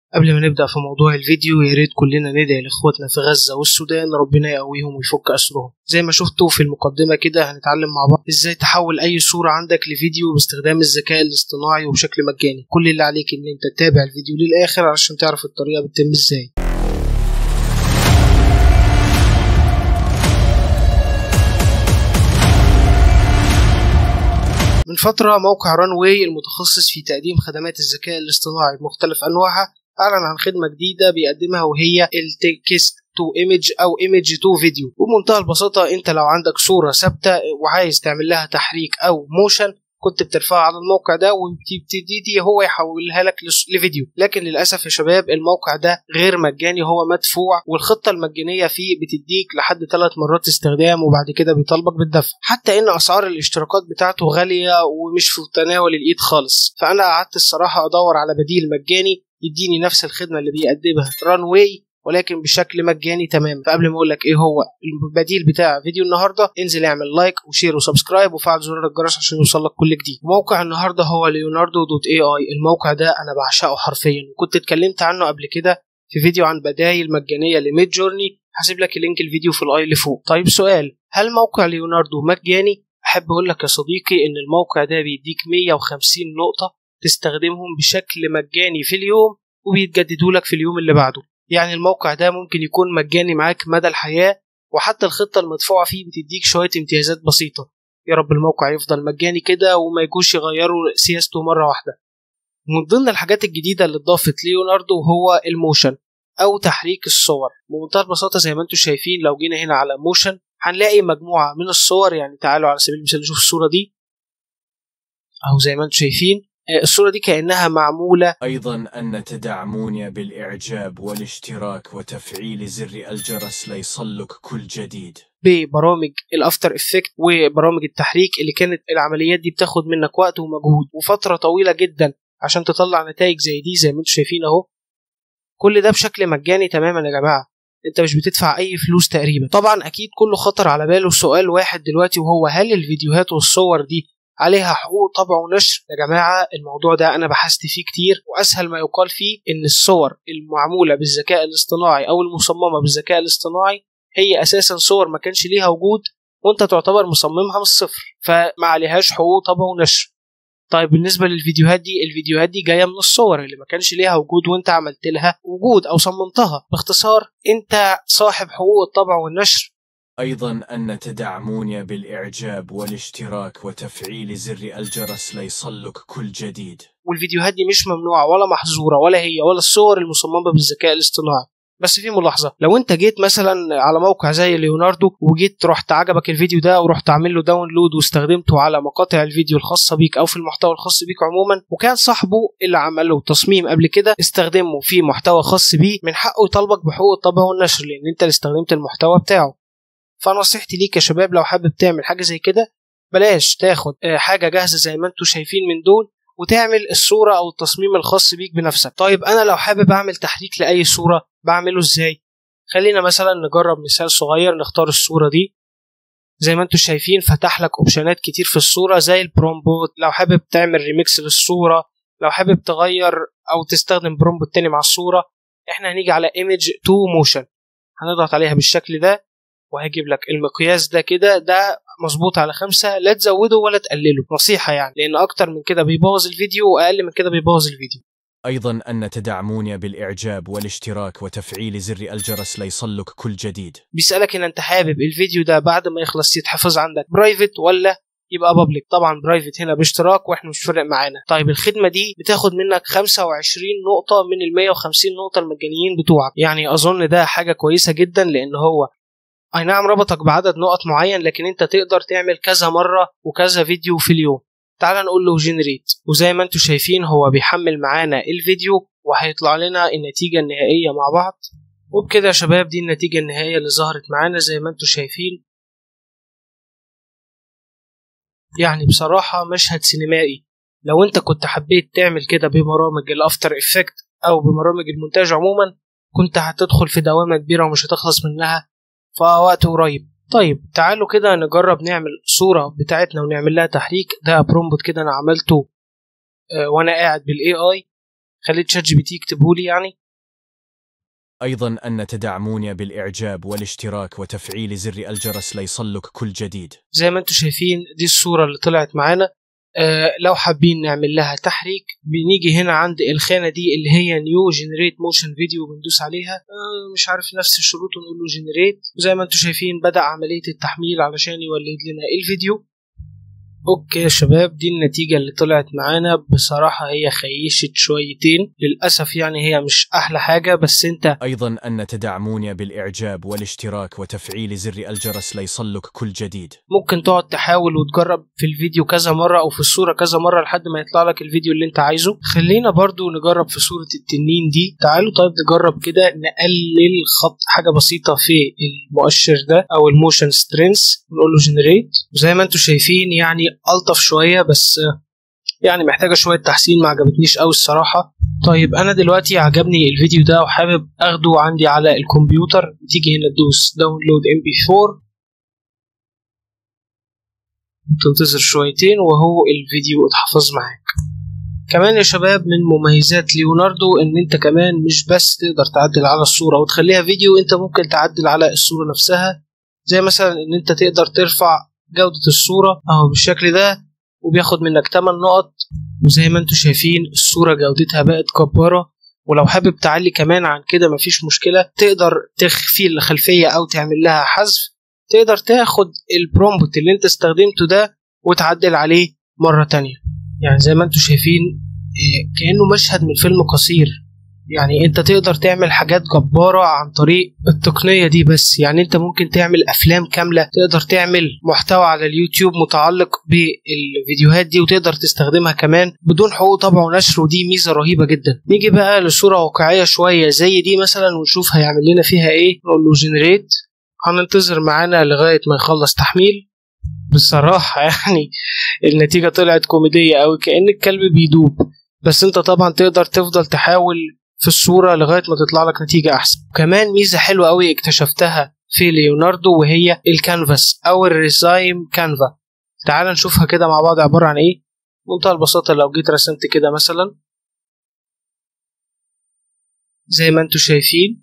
قبل ما نبدأ في موضوع الفيديو يا ريت كلنا ندعي لإخواتنا في غزة والسودان ربنا يقويهم ويفك أسرهم زي ما شفتوا في المقدمة كده هنتعلم مع بعض إزاي تحول أي صورة عندك لفيديو باستخدام الذكاء الاصطناعي وبشكل مجاني كل اللي عليك إن أنت تتابع الفيديو للآخر علشان تعرف الطريقة بتتم إزاي من فترة موقع رانواي المتخصص في تقديم خدمات الذكاء الاصطناعي بمختلف أنواعها أعلن عن خدمة جديدة بيقدمها وهي التكست تو ايمج او ايمج تو فيديو وبمنتهى البساطة انت لو عندك صورة ثابتة وعايز تعمل لها تحريك او موشن كنت بترفعها على الموقع ده وبتبتدي هو يحولها لك لفيديو لكن للاسف يا شباب الموقع ده غير مجاني هو مدفوع والخطه المجانيه فيه بتديك لحد ثلاث مرات استخدام وبعد كده بيطالبك بالدفع حتى ان اسعار الاشتراكات بتاعته غاليه ومش في تناول الايد خالص فانا قعدت الصراحه ادور على بديل مجاني يديني نفس الخدمه اللي بيقدمها رانواي ولكن بشكل مجاني تمام فقبل ما اقول لك ايه هو البديل بتاع فيديو النهارده انزل اعمل لايك وشير وسبسكرايب وفعل زرار الجرس عشان يوصلك كل جديد موقع النهارده هو ليوناردو دوت اي اي الموقع ده انا بعشقه حرفيا وكنت اتكلمت عنه قبل كده في فيديو عن بدايل مجانيه لميد جورني هسيب لك اللينك الفيديو في الاي اللي فوق طيب سؤال هل موقع ليوناردو مجاني احب اقول لك يا صديقي ان الموقع ده بيديك 150 نقطه تستخدمهم بشكل مجاني في اليوم وبيتجددوا لك في اليوم اللي بعده يعني الموقع ده ممكن يكون مجاني معاك مدى الحياة وحتى الخطة المدفوعة فيه بتديك شوية امتيازات بسيطة يا رب الموقع يفضل مجاني كده وما يجوش يغيروا سياسته مرة واحدة من ضمن الحاجات الجديدة اللي اتضافت ليوناردو هو الموشن أو تحريك الصور بمنتهى البساطة زي ما انتم شايفين لو جينا هنا على موشن هنلاقي مجموعة من الصور يعني تعالوا على سبيل المثال نشوف الصورة دي أهو زي ما انتم شايفين الصورة دي كأنها معمولة أيضا أن تدعموني بالإعجاب والاشتراك وتفعيل زر الجرس ليصلك كل جديد ببرامج الافتر افكت وبرامج التحريك اللي كانت العمليات دي بتاخد منك وقت ومجهود وفترة طويلة جدا عشان تطلع نتائج زي دي زي ما انتم شايفين اهو كل ده بشكل مجاني تماما يا جماعة انت مش بتدفع اي فلوس تقريبا طبعا اكيد كله خطر على باله سؤال واحد دلوقتي وهو هل الفيديوهات والصور دي عليها حقوق طبع ونشر يا جماعة الموضوع ده أنا بحثت فيه كتير وأسهل ما يقال فيه إن الصور المعمولة بالذكاء الاصطناعي أو المصممة بالذكاء الاصطناعي هي أساسا صور ما كانش ليها وجود وأنت تعتبر مصممها من الصفر فما عليهاش حقوق طبع ونشر طيب بالنسبة للفيديوهات دي الفيديوهات دي جاية من الصور اللي ما كانش ليها وجود وانت عملت لها وجود او صممتها باختصار انت صاحب حقوق الطبع والنشر أيضا أن تدعموني بالإعجاب والاشتراك وتفعيل زر الجرس ليصلك كل جديد والفيديوهات دي مش ممنوعة ولا محظورة ولا هي ولا الصور المصممة بالذكاء الاصطناعي بس في ملاحظة لو انت جيت مثلا على موقع زي ليوناردو وجيت رحت عجبك الفيديو ده ورحت عامل له داونلود واستخدمته على مقاطع الفيديو الخاصة بيك او في المحتوى الخاص بيك عموما وكان صاحبه اللي عمل له تصميم قبل كده استخدمه في محتوى خاص بيه من حقه يطالبك بحقوق الطبع والنشر لان انت اللي استخدمت المحتوى بتاعه فنصيحتي ليك يا شباب لو حابب تعمل حاجه زي كده بلاش تاخد حاجه جاهزه زي ما انتم شايفين من دول وتعمل الصوره او التصميم الخاص بيك بنفسك طيب انا لو حابب اعمل تحريك لاي صوره بعمله ازاي خلينا مثلا نجرب مثال صغير نختار الصوره دي زي ما انتم شايفين فتح لك اوبشنات كتير في الصوره زي البرومبوت لو حابب تعمل ريميكس للصوره لو حابب تغير او تستخدم برومبوت تاني مع الصوره احنا هنيجي على ايمج تو موشن هنضغط عليها بالشكل ده وهيجيب لك المقياس ده كده ده مظبوط على خمسة لا تزوده ولا تقلله نصيحة يعني لأن أكتر من كده بيبوظ الفيديو وأقل من كده بيبوظ الفيديو أيضا أن تدعموني بالإعجاب والاشتراك وتفعيل زر الجرس ليصلك كل جديد بيسألك إن أنت حابب الفيديو ده بعد ما يخلص يتحفظ عندك برايفت ولا يبقى بابليك طبعا برايفت هنا باشتراك واحنا مش فارق معانا طيب الخدمه دي بتاخد منك 25 نقطه من ال 150 نقطه المجانيين بتوعك يعني اظن ده حاجه كويسه جدا لان هو اي نعم ربطك بعدد نقط معين لكن انت تقدر تعمل كذا مرة وكذا فيديو في اليوم تعال نقول له جنريت وزي ما انتم شايفين هو بيحمل معانا الفيديو وهيطلع لنا النتيجة النهائية مع بعض وبكده يا شباب دي النتيجة النهائية اللي ظهرت معانا زي ما انتم شايفين يعني بصراحة مشهد سينمائي لو انت كنت حبيت تعمل كده ببرامج الافتر افكت او ببرامج المونتاج عموما كنت هتدخل في دوامة كبيرة ومش هتخلص منها في وقت قريب طيب تعالوا كده نجرب نعمل صورة بتاعتنا ونعمل لها تحريك ده برومبوت كده انا عملته آه وانا قاعد بالاي اي خليت شات جي بي تي يكتبه لي يعني أيضا أن تدعموني بالإعجاب والاشتراك وتفعيل زر الجرس ليصلك كل جديد زي ما انتم شايفين دي الصورة اللي طلعت معانا آه لو حابين نعمل لها تحريك بنيجي هنا عند الخانة دي اللي هي نيو جنريت موشن فيديو بندوس عليها آه مش عارف نفس الشروط ونقول له جنريت وزي ما انتم شايفين بدأ عملية التحميل علشان يولد لنا الفيديو اوكي يا شباب دي النتيجة اللي طلعت معانا بصراحة هي خيشت شويتين للأسف يعني هي مش أحلى حاجة بس انت أيضا أن تدعموني بالإعجاب والاشتراك وتفعيل زر الجرس ليصلك كل جديد ممكن تقعد تحاول وتجرب في الفيديو كذا مرة أو في الصورة كذا مرة لحد ما يطلع لك الفيديو اللي أنت عايزه خلينا برضو نجرب في صورة التنين دي تعالوا طيب نجرب كده نقلل خط حاجة بسيطة في المؤشر ده أو الموشن سترينس نقول له جنريت وزي ما أنتم شايفين يعني ألطف شوية بس يعني محتاجة شوية تحسين ما عجبتنيش أوي الصراحة طيب أنا دلوقتي عجبني الفيديو ده وحابب أخده عندي على الكمبيوتر تيجي هنا تدوس داونلود ام بي 4 تنتظر شويتين وهو الفيديو اتحفظ معاك كمان يا شباب من مميزات ليوناردو ان انت كمان مش بس تقدر تعدل على الصورة وتخليها فيديو انت ممكن تعدل على الصورة نفسها زي مثلا ان انت تقدر ترفع جودة الصورة اهو بالشكل ده وبياخد منك 8 نقط وزي ما انتم شايفين الصورة جودتها بقت جبارة ولو حابب تعلي كمان عن كده مفيش مشكلة تقدر تخفي الخلفية أو تعمل لها حذف تقدر تاخد البرومبت اللي انت استخدمته ده وتعدل عليه مرة تانية يعني زي ما انتم شايفين كأنه مشهد من فيلم قصير يعني انت تقدر تعمل حاجات جبارة عن طريق التقنية دي بس يعني انت ممكن تعمل افلام كاملة تقدر تعمل محتوى على اليوتيوب متعلق بالفيديوهات دي وتقدر تستخدمها كمان بدون حقوق طبع ونشر ودي ميزة رهيبة جدا نيجي بقى لصورة واقعية شوية زي دي مثلا ونشوف هيعمل لنا فيها ايه نقول له جنريت هننتظر معانا لغاية ما يخلص تحميل بصراحة يعني النتيجة طلعت كوميدية أوي كأن الكلب بيدوب بس انت طبعا تقدر تفضل تحاول في الصورة لغاية ما تطلع لك نتيجة أحسن كمان ميزة حلوة أوي اكتشفتها في ليوناردو وهي الكانفاس أو الريزايم كانفا تعال نشوفها كده مع بعض عبارة عن إيه بمنتهى البساطة لو جيت رسمت كده مثلا زي ما انتوا شايفين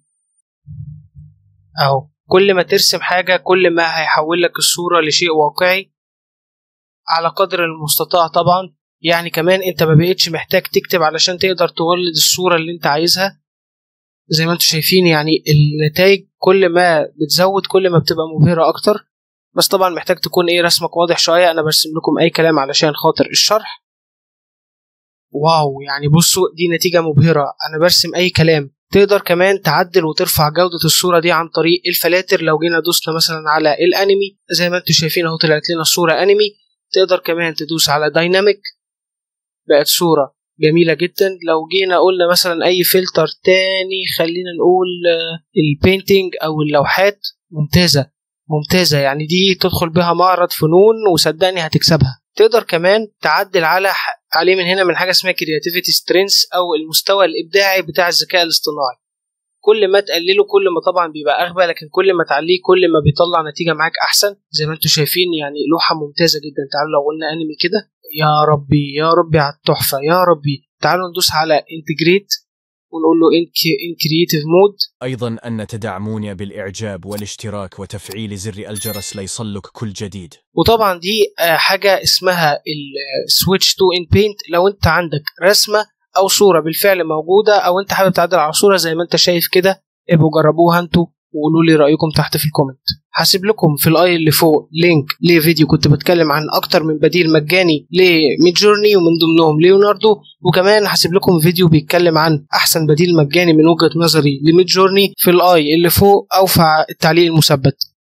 أهو كل ما ترسم حاجة كل ما هيحول لك الصورة لشيء واقعي على قدر المستطاع طبعا يعني كمان انت ما بقتش محتاج تكتب علشان تقدر تولد الصورة اللي انت عايزها زي ما انتم شايفين يعني النتائج كل ما بتزود كل ما بتبقى مبهرة اكتر بس طبعا محتاج تكون ايه رسمك واضح شوية انا برسم لكم اي كلام علشان خاطر الشرح واو يعني بصوا دي نتيجة مبهرة انا برسم اي كلام تقدر كمان تعدل وترفع جودة الصورة دي عن طريق الفلاتر لو جينا دوسنا مثلا على الانمي زي ما انتم شايفين اهو طلعت لنا صورة انمي تقدر كمان تدوس على دايناميك بقت صورة جميلة جدا لو جينا قلنا مثلا أي فلتر تاني خلينا نقول البينتينج أو اللوحات ممتازة ممتازة يعني دي تدخل بها معرض فنون وصدقني هتكسبها تقدر كمان تعدل على عليه من هنا من حاجة اسمها كرياتيفيتي سترينث أو المستوى الإبداعي بتاع الذكاء الاصطناعي كل ما تقلله كل ما طبعا بيبقى اغبى لكن كل ما تعليه كل ما بيطلع نتيجه معاك احسن زي ما انتم شايفين يعني لوحه ممتازه جدا تعالوا لو قلنا انمي كده يا ربي يا ربي على التحفة يا ربي تعالوا ندوس على انتجريت ونقول له ان كرييتيف مود أيضا أن تدعموني بالإعجاب والاشتراك وتفعيل زر الجرس ليصلك كل جديد وطبعا دي حاجة اسمها السويتش تو ان بينت لو انت عندك رسمة او صورة بالفعل موجودة او انت حابب تعدل على صورة زي ما انت شايف كده ابقوا جربوها انتوا وقولوا لي رايكم تحت في الكومنت هسيب لكم في الاي اللي فوق لينك لفيديو كنت بتكلم عن اكتر من بديل مجاني لميدجورني ومن ضمنهم ليوناردو وكمان هسيب لكم فيديو بيتكلم عن احسن بديل مجاني من وجهه نظري لميدجورني في الاي اللي فوق او في التعليق المثبت